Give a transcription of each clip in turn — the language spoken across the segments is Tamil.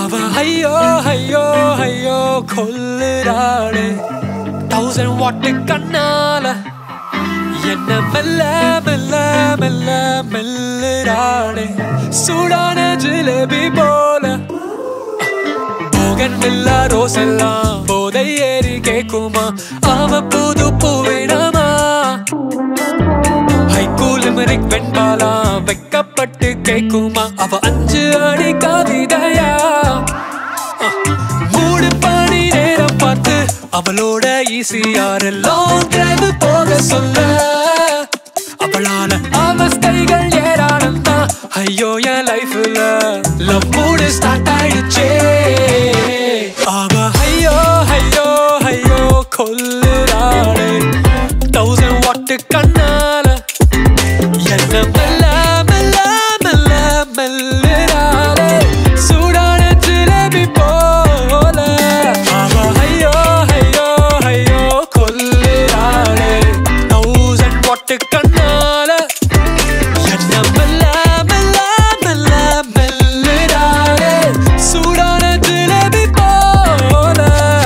அவ ஐயோ ஐயோ ஐயோ கொல்லுறாளே தௌசண்ட் வாட்டு கண்ணால என்ன மெல்ல மெல்ல மெல்ல மெல்லுறாளே சூடான ஜிலேபி போல போகன் மில்ல ரோசெல்லாம் போதை ஏறி கேக்குமா அவ புது பூவிடமா ஹைகூலிமரிக் வெண்பாலா வெக்கப்பட்டு கேக்குமா அவ அஞ்சு அடி கவிதையா மூடு பாடி நேரம் பார்த்து அவளோட ஈசியார் லாங் டிரைவ் போக சொல்ல அவளால அவஸ்தைகள் ஏராளம் தான் ஐயோ என் லைஃப்ல லவ் மூடு ஸ்டார்ட் ஆயிடுச்சே அவ ஐயோ ஐயோ ஐயோ கொல்லுறாளே தௌசண்ட் வாட்டு கண்ணால என்ன மெல்ல மெல்ல மெல்ல மெல்லுறாளே சூடான ஜிலேபி போல அவ ஐயோ ஐயோ ஐயோ கொல்லுறாளே தௌசண்ட் வாட்டு கண்ணால என்ன மெல்ல மெல்ல மெல்ல மெல்லுறாளே சூடான ஜிலேபி போல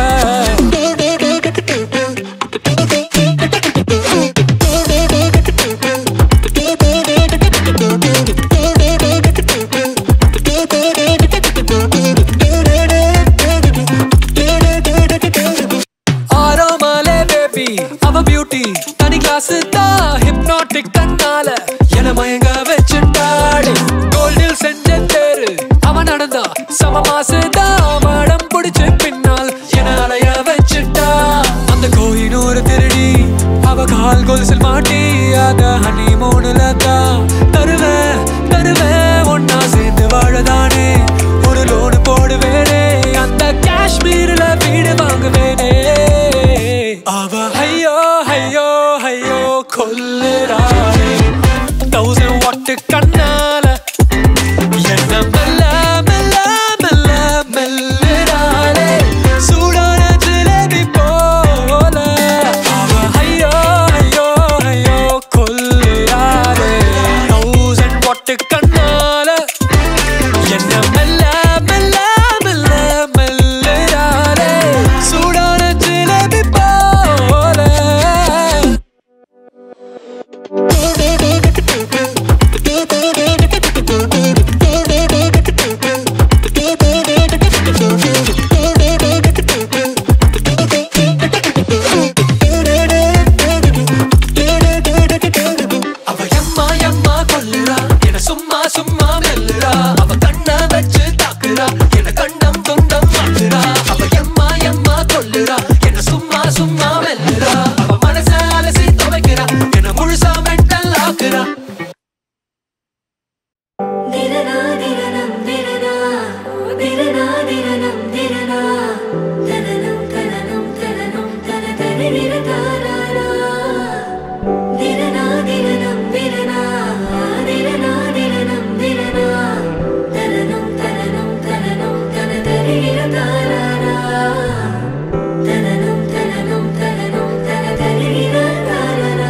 ஆரோமாலே பேபி அவ பியூட்டி தனி கிளாஸ் தான் ஹிப்னாட்டிக் கண்ணால என மயங்க வச்சுட்டாடு கோல்டில் செஞ்ச தேரு அவன் நடந்தா சம மாசுதான் மடம் பிடிச்சு பின்னால் என அலைய வச்சுட்டா அந்த கோயினூர் திருடி அவ கால் கொலுசில் மாட்டி அத ஹனி மூணுல தான் தருவேன் தருவேன் ஒன்னா சேர்ந்து வாழதானே ஒரு லோனு போடுவேனே அந்த காஷ்மீர்ல வீடு வாங்குவேனே அவ ஐயோ ஐயோ ஐயோ கொல்லுறாளே தௌசண்ட் வாட்டு கண்ணால என்ன மெல்ல மெல்ல மெல்ல மெல்லுறாளே சூடான ஜிலேபி போல அவ ஐயோ ஐயோ ஐயோ கொல்லுறாளே தௌசண்ட் வாட்டு கண்ணால என்ன மெல்ல மெல்ல மெல்ல மெல்லுறாளே சூடான ஜிலேபி போல அவ எம்மா எம்மா கொல்லுறா என சும்மா சும்மா மெல்லுறா அவ கண்ண வச்சு தாக்குறா என கண்டம் துண்டம் மாத்துறா அவ எம்மா எம்மா கொல்லுறா என சும்மா சும்மா மெல்லுறா அவ மனச அலசி துவைக்கிறா என முழுசா மெட்டல் ஆக்குறா திரனா திரனம் திரனா திரனா திரனம் திரனா தனனம் தனனம் தனனம் தன தனிர தாராரா திரனா திரனம் திரனா திரனா திரனம் திரனா தனனம் தனனம் தனனம் தன தனிர தாராரா தனனம் தனனம் தனனம் தன தனிர தாராரா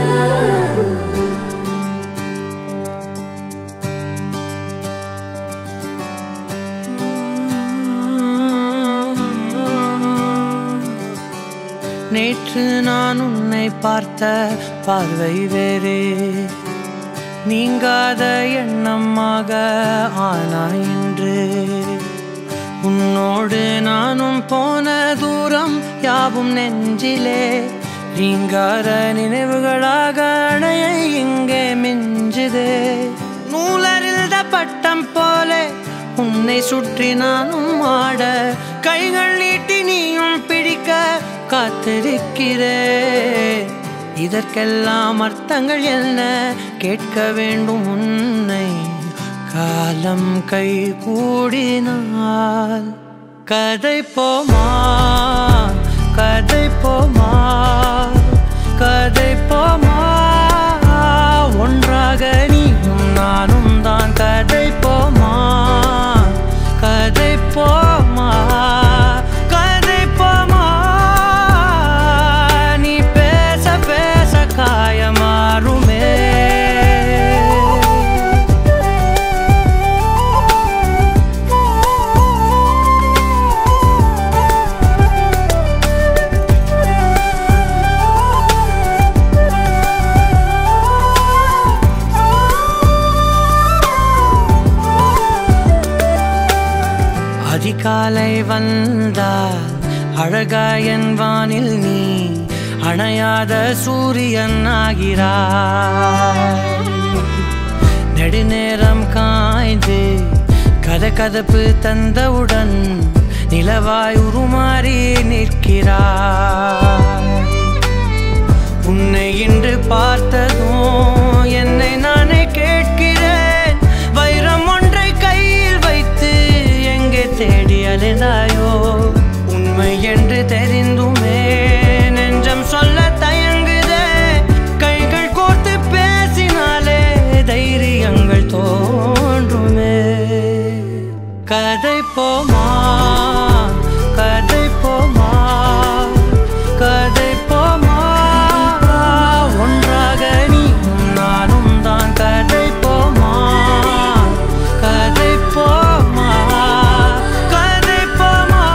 நேற்று நான் உன்னை பார்த்த பார்வை வேறே நீங்காத எண்ணமாக ஆனாய் இன்று உன்னோடு நானும் போன தூரம் யாவும் நெஞ்சிலே நீங்காத நினைவுகளாக அணைய இங்கே மிஞ்சுதே நூலறிந்த பட்டம் போலே உன்னை சுற்றி நானும் ஆட கைகள் நீட்டி நீயும் பிடிக்க காத்திருக்கிறே இதற்கெல்லாம் அர்த்தங்கள் என்ன கேட்க வேண்டும் உன்னை காலம் கை கூடினால் கதை போமா கதை போமா கதை போமா ஒன்றாக நீயும் நானும் தான் கதை போமா கதை போமா கதை போமா நீ பேச பேச காயமாறுமே அதிகாலை வந்தால் அழகாயன் வானில் நீ அணையாத சூரியன் ஆகிறாய் நெடுநேரம் காய்ந்து கதகதப்பு தந்தவுடன் நிலவாய் உருமாறி நிற்கிறாய் உன்னை இன்று பார்த்ததும் என்னை நானே கேட்கிறேன் வைரம் ஒன்றை கையில் வைத்து எங்கே தேடி அலைந்தாயோ உண்மை என்று தெரிந்துமே நெஞ்சம் சொல்ல தயங்குதே கைகள் கோர்த்து பேசினாலே தைரியங்கள் தோன்றுமே கதை போமா கதை போமா கதை போமா ஒன்றாக நீயும் நானும் தான் கதை போமா கதை போமா கதை போமா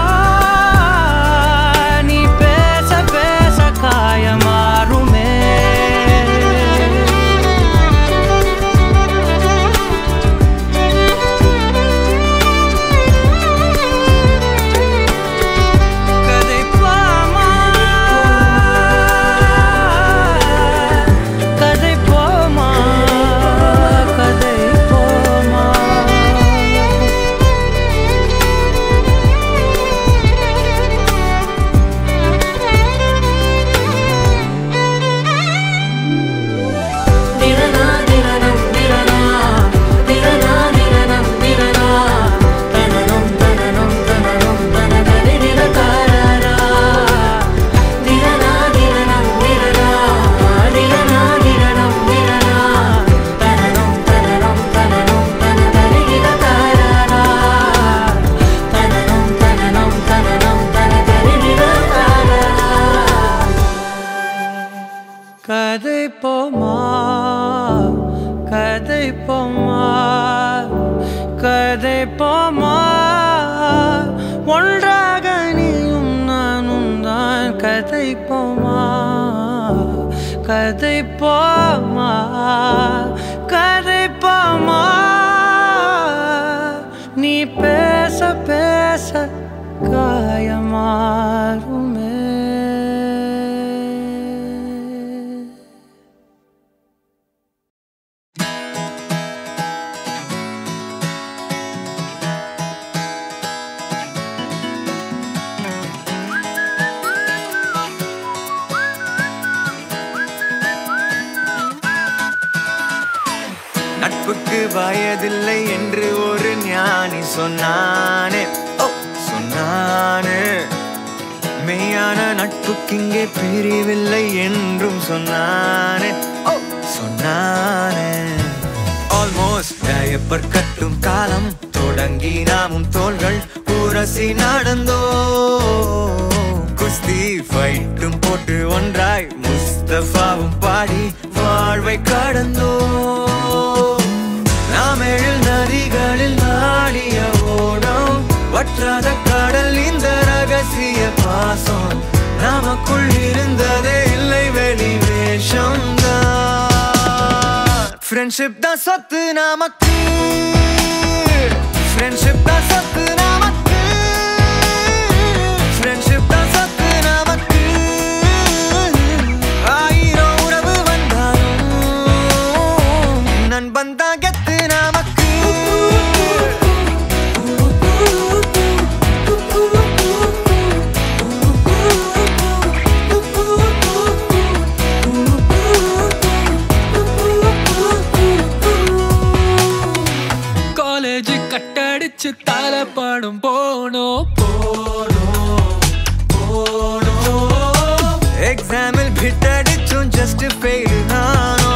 நீ பேச பேச காயமாறுமே கதை போமா கதை போமா கதை போமா திரனா திரனம் திரனா திரனா திரனம் திரனா தனனம் தனனம் தனனம் தனதரி நிரகாரா திரனா திரனம் திரனா திரனா திரனம் திரனா தனனம் தனனம் தனனம் தனதரி நிரகாரா தனனம் தனனம் தனனம் தனதரி நிரகாரா கதை போமா கதை போமா கதை போமா ஒன்றாக நீயும் நானும் தான் கதை போமா கதை போமா கதை போமா நீ பேச பேச காயமாறுமே நட்புக்கு வயதில்லை என்று ஒரு ஞானி சொன்னானே ஓ சொன்னானே மெய்யான நட்புக்கிங்கே பிரிவில்லை என்றும் சொன்னானே ஓ சொன்னானே ஆல்மோஸ்ட் டயப்பர் கட்டும் காலம் தொடங்கி நாமும் தோள்கள் உரசி நடந்தோ குஸ்தி ஃபைட்டும் போட்டு ஒன்றாய் முஸ்தபாவும் பாடி வாழ்வை கடந்தோ நாம் எழில் நதிகளில் நாடிய ஓடம் வற்றாத கடல் இந்த ரகசிய பாசம் நமக்குள் இருந்ததே இல்லை வெளி வேஷம் ஃப்ரெண்ட்ஷிப் தான் சொத்து நமக்கு ஃப்ரெண்ட்ஷிப் தான் சொத்து நமக்கு ஃப்ரெண்ட்ஷிப் தான் சொத்து நமக்கு ஆயிரம் உறவு வந்தாலும் நண்பன் தான் கெத்து நமக்கு காலேஜ் கட்டடிச்சு தலப்படம் போனோம் எக்ஸாமில் பிட்டடிச்சும் ஜஸ்ட் ஃபெயில் நானோ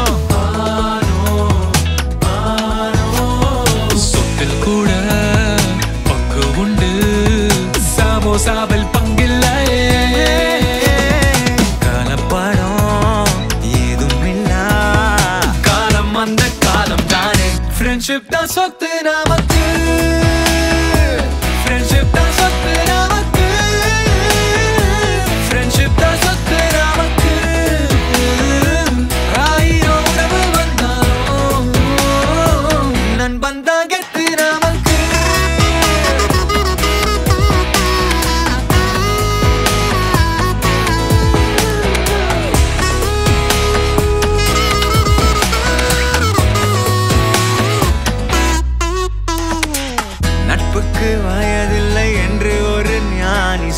சொத்தில் கூட பங்கு உண்டு சமோசாவில் பங்கில்லையே கலப்படம் ஏதும் இல்லா காலம் அந்த காலம் தானே ஃப்ரெண்ட்ஷிப் தான் சொத்து நமக்கு ஃப்ரெண்ட்ஷிப் தான் சொத்து நமக்கு ஃப்ரெண்ட்ஷிப் தான் சொத்து நமக்கு ஆயிரம் உறவு வந்தாலும் நண்பன் தான் கெத்து நமக்கு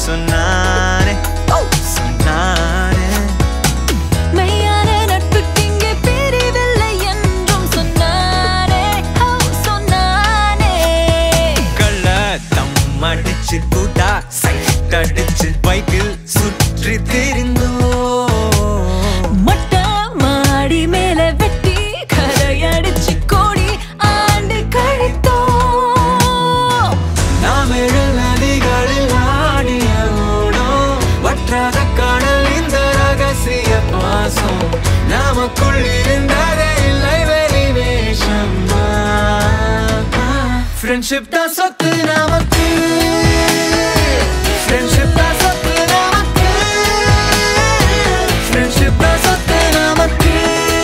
சொன்னானே சொன்னானே மெய்யான நட்புக்கிங்கே பிரிவில்லை என்றும் சொன்னானே ஓ சொன்னானே கள்ள தம் அடிச்சு கூட்டா சைட் அடிச்சு பைக்கில் சுற்றி திரிந்தோ மொட்டை மாடி மேல வெட்டி கரையடிச்சு கோடி ஆண்டு கழித்தோம் நாம் எழில் நதிகளில் ஆடிய ஓடம் வற்றாத கடல் இந்த ரகசிய பாசம் நமக்குள் இருந்ததே இல்லை வெளி வேஷம் ஃப்ரெண்ட்ஷிப் தான் சொத்து நமக்கு ஃப்ரெண்ட்ஷிப் தான் சொத்து நமக்கு ஃப்ரெண்ட்ஷிப் தான் சொத்து நமக்கு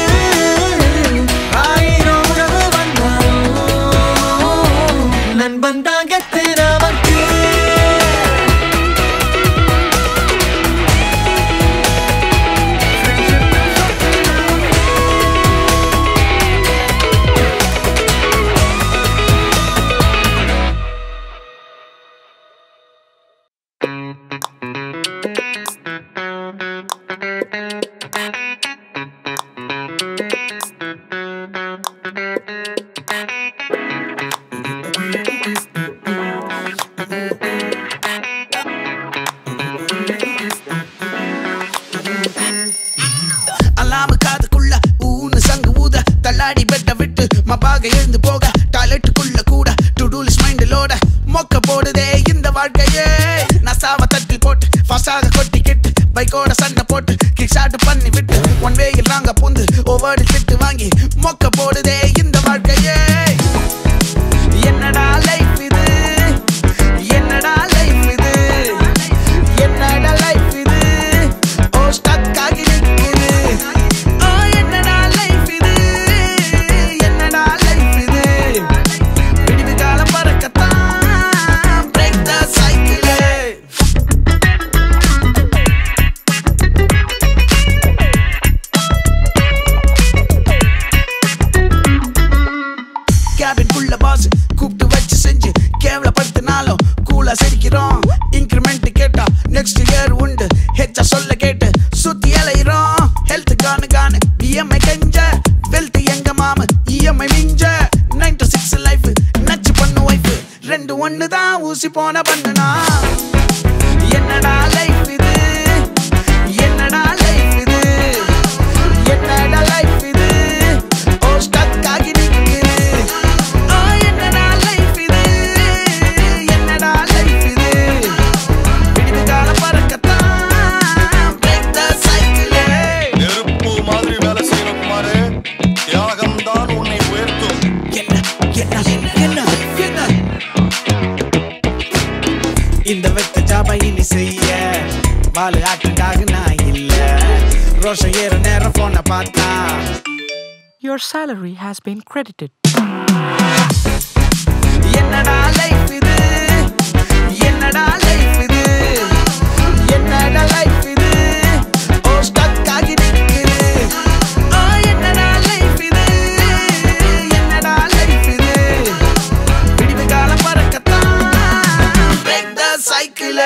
ஆயிரம் உறவு வந்தாலும் நண்பன் தான் கெத்து நமக்கு அல்லாம காதுக்குள்ள ஊன்னு சங்கு ஊத தள்ளாடி பெட்ட விட்டு மபாக எழுந்து போக டாய்லெட்டுக்குள்ள கூட டுடூலிஸ் மைண்டிலோட மொக்க போடுதே இந்த வாழ்க்கையே நசாவ தட்டி போட்டு ஃபாஸ்டாக கொட்டிக்கிட்டு பைக்கோட சண்டை போட்டு கிக் ஷாட் பண்ணி விட்டு ஒன் வேயில் நாங்க பூந்து ஒவ்வொரு திட்டு வாங்கி மொக்க போடுதே இந்த வாழ்க்கையே என்னடா லைஃப் இது என்னடா லைஃப் இது என்னடா லைஃப் இது ஓ ஸ்டக் ஆகி நிக்குது ஓ என்னடா லைஃப் இது என்னடா லைஃப் இது விடிவு காலம் பறக்கத்தான் பிரேக் த சைக்கிள் கேபின்குள்ள பாஸ் கூப்பிட்டு வச்சு செஞ்சு கேவலப்படுத்தினாலும் கூலா சிரிக்கிறோம் இன்க்ரிமெண்ட் கேட்டா நெக்ஸ்ட் இயர் உண்டு ஹெச்சா சொல்ல கேட்டு சுத்தி அலையிறோம் ஹெல்த் கானு கானு இஎம்ஐ கெஞ்ச வெல்த் எங்க மாமு இஎம்ஐ மிஞ்ச நைன் டு சிக்ஸ் லைஃப் நச்சு பண்ணு ஒய்ஃப் ரெண்டு ஒன்று தான் ஊசி போன பண்ணுனா என்னடா லைஃப் இது என்னடா லைஃப் இது என்னடா லைஃப் இது ஓ ஸ்டக் ஆகி நிக்குது ஓ என்னடா லைஃப் இது என்னடா லைஃப் இது விடிவு காலம் பறக்கத்தான் பிரேக் த சைக்கிள் நெருப்பு மாதிரி வேலை செய்யற குமாரு தியாகம் தான் உன்னை உயர்த்தும் என்ன என்ன என்ன என்ன இந்த வெத்த ஜாபை இனி செய்ய பாலு ஆட்டுக்காக நான் இல்ல ரோஷம் ஏற நேரம் போன பார்த்தா Your salary has been credited. என்னடா லைஃப் இது என்னடா லைஃப் இது என்னடா லைஃப் இது ஓ ஸ்டக் ஆகி நிக்குது ஓ என்னடா லைஃப் இது என்னடா லைஃப் இது விடிவு காலம் பறக்கத்தான் பிரேக் த சைக்கிள்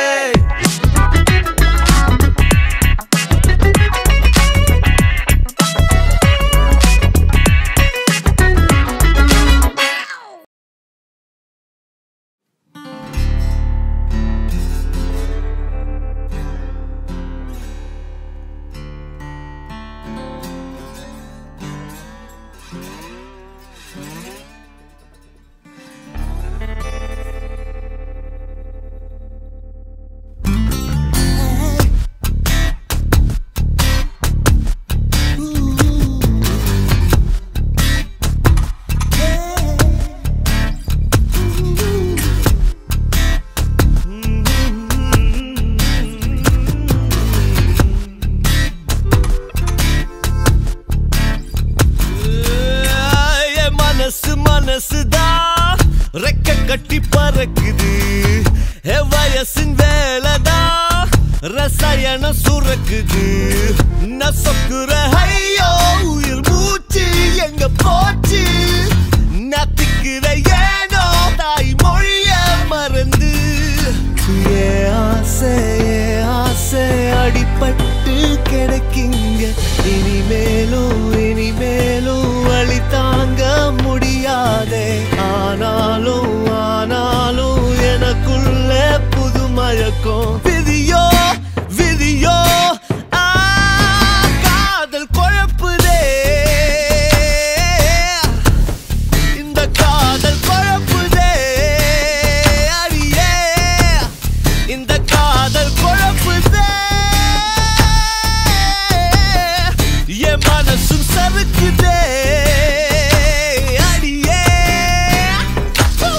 என் மனசு மனசுதான் ரெக்க கட்டி பறக்குது என் வயசின் வேலைதான் ரசாயனம் சுரக்குது நசக்குற ஐயோ உயிர் மூச்சு எங்க போச்சு நத்திக்கிற ஏனோ தாய் மொழிய மறந்து என் ஆசை ஆசை ஆசை அடிபட்டு கிடைக்குங்க இனிமேலும் இனிமேலும் வழி தாங்க முடியாதே ஆனாலும் ஆனாலும் எனக்குள்ள புது மயக்கம் விதியோ விதியோ ஆ, காதல் குழப்புதே இந்த காதல் குழப்புதே அடியே இந்த காதல் குழப்புதே என் மனசும் சறுக்குதே அடியே Woo!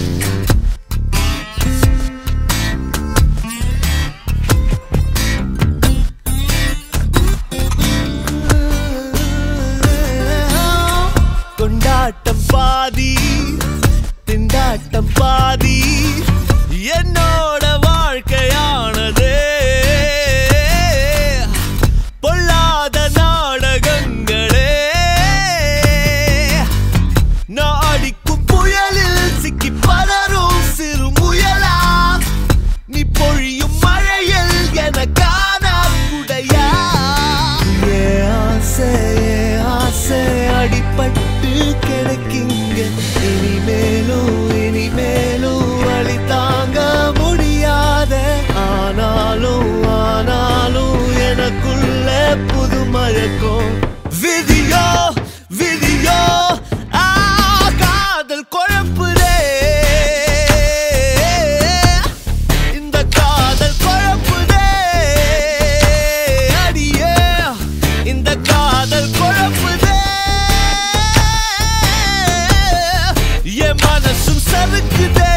கொண்டாட்டம் பாதி திண்டாட்டம் பாதி என்னோட வாழ்க்கையானது பொல்லாத நாடகங்களே நான் அடிக்கும் புயலில் சிக்கி பலரும் சிறு முயலா நீ பொழியும் மழையில் எனக்கான குடையா ஏ ஆசை ஏ ஆசை அடிபட்டு கிடைக்குங்க இனிமேலும் இனிமேலும் வழி தாங்க முடியாத ஆனாலும் ஆனாலும் எனக்குள்ள புது மழக்கம் விதியோ விதியோ ஆ காதல் குழப்புதே இந்த காதல் குழப்புதே அடியே இந்த காதல் குழப்புதே என் மனசும் சறுக்குதே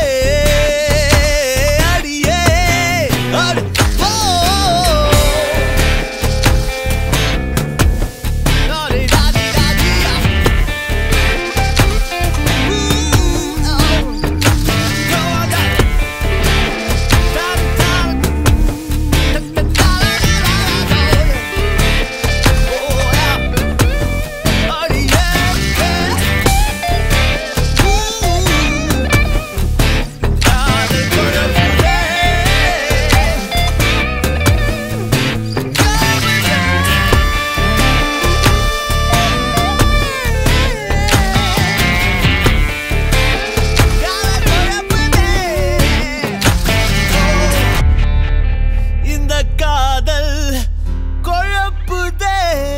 அடியே அடி oh daddy daddy daddy Ooh, oh. Go on that. இந்த காதல் குழப்புதே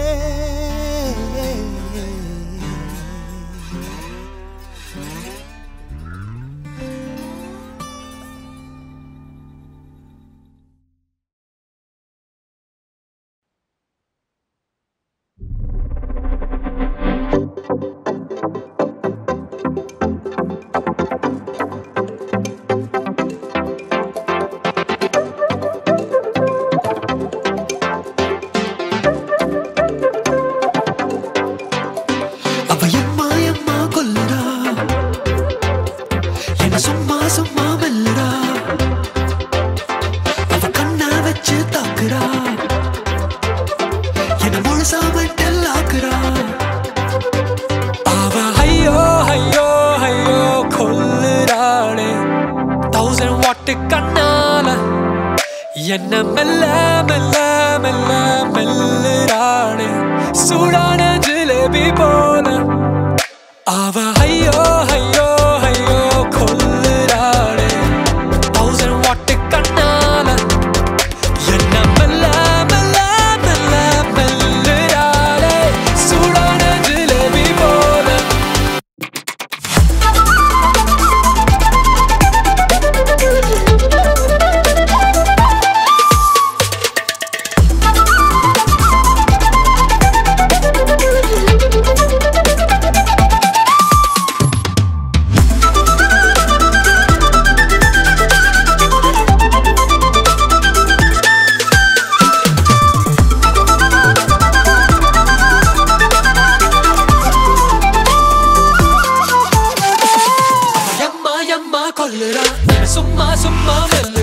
அவ எம்மா எம்மா கொல்லுடா என்ன சும்மா சும்மா மெல்லுடா அவ கண்ணா வச்சு தாக்குறா என்ன முழுசா மெண்டல் ஆக்குறா அவ ஐயோ ஐயோ ஐயோ கொல்லுறாளே தௌசண்ட் வாட்டு கண்ணால என்ன மெல்ல மெல்ல மெல்ல மெல்லுறாளே சூடான ஜிலேபி போல அவ ஐயோ ஐயோ ஐயோ கொல்லுறாளே தௌசண்ட் வாட்டு கண்ணால என்ன மெல்ல மெல்ல மெல்ல மெல்லுறாளே சூடான ஜிலேபி போல எம்மா எம்மா கொல்லுறா என்ன சும்மா சும்மா மெல்லுறா